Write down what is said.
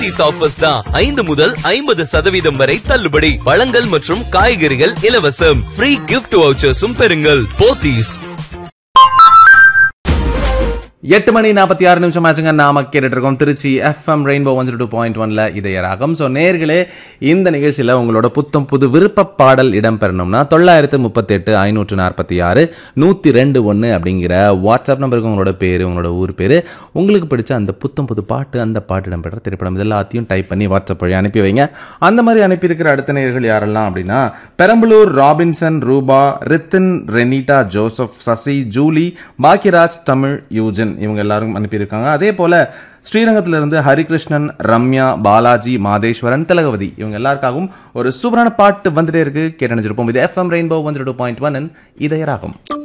Pothys offers தான் ஐந்து முதல் ஐம்பது சதவீதம் வரை தள்ளுபடி பழங்கள் மற்றும் காய்கறிகள் இலவசம் ஃப்ரீ கிஃப்ட் வவுச்சர்ஸும் பெறுங்கள் போத்தீஸ் எட்டு மணி நாற்பத்தி ஆறு நிமிஷம் ஆச்சுங்க நாம கேட்டுட்டு இருக்கோம் Trichy FM rainbow one two point ஒன்ல இதய ராகம் ஸோ நேர்களே இந்த நிகழ்ச்சியில் உங்களோட புத்தம் புது விருப்ப பாடல் இடம்பெறணும்னா தொள்ளாயிரத்து முப்பத்தெட்டு ஐநூற்று நாற்பத்தி ஆறு நூற்றி ரெண்டு ஒன்று அப்படிங்கிற வாட்ஸ்அப் நம்பருக்கு உங்களோட பேர் உங்களோட ஊர் பேர் உங்களுக்கு பிடிச்ச அந்த புத்தம் புது பாட்டு அந்த பாட்டு இடம்பெற்ற திரைப்படம் இது எல்லாத்தையும் டைப் பண்ணி வாட்ஸ்அப் வழி அனுப்பி வைங்க அந்த மாதிரி அனுப்பியிருக்கிற அடுத்த நேர்கள் யாரெல்லாம் அப்படின்னா Perambalur Robinson Rupa Rithin Renita Joseph Sasi Julie Bhagyaraj Tamil Eugene இவங்க எல்லாரும் அனுப்பியிருக்காங்க அதே போல ஸ்ரீரங்கத்திலிருந்து ஹரிகிருஷ்ணன் ரம்யா பாலாஜி மாதேஸ்வரன் திலகவதி இவங்க எல்லாருக்காகவும் ஒரு சூப்பரான பாட்டு வந்துட்டே இருக்கு கேட்டு நினைச்சிருப்போம் இது FM rainbow one two point one இதயராகும்